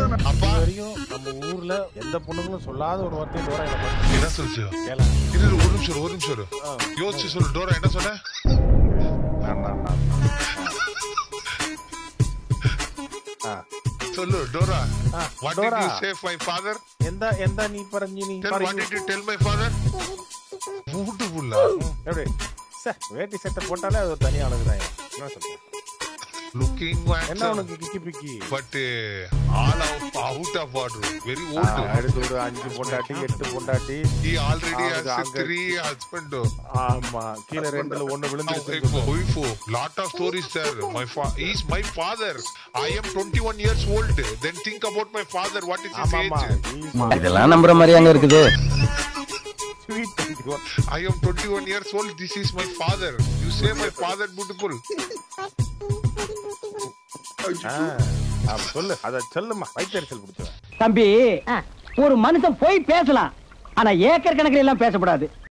அப்பா வரையும் நம்ம ஊர்ல எந்த பொண்ணுங்களும் சொல்லாத ஒரு வார்த்தை டோரா என்ன பண்ணு என்ன சொல்லுச்சு கேள இரு இரு, ஒரு நிமிஷம் இரு, ஒரு நிமிஷம் இரு. யோசிச்சு சொல்லு டோரா என்ன சொன்ன வேண்டாம் வேண்டாம். ആ. சொல்லு டோரா ആ, what did Dora, you say my father എന്താ എന്താ നീ പറഞ്ഞു നീ டெல் வாட் പറഞ്ഞു did you tell my father beautiful எப்படி சே, வேட்டி சட்டை போட்டாலே அது ஒரு தனி அழகுதான் என்ன சொல்றேன் லுக்கிங் என்ன உனக்கு கிக்கி பிக்கி but all out out of order very ஆ, ஓல்ட் அடுத்து ஒரு அஞ்சு பொண்டாட்டி எட்டு பொண்டாட்டி he already அவங்க has அங்க- three husband ஆமா கீழே ரெண்டுல ஒண்ணு விழுந்துருச்சு wife lot of stories there my fa- he's my father i am 21 years old then think about my father what is his ஆமா ஆமா age இதெல்லாம் நம்புற மாதிரியாங்க இருக்குது sweet i am 21 years old this is my father you say my father beautiful சொல்லு அத சொல்லுமா வயிற்றுச்சல் பிடிச்சவன் தம்பி ஒரு மனுஷன் போய் பேசலாம் ஆனா ஏக்கர் கணக்கில் எல்லாம் பேசக்கூடாது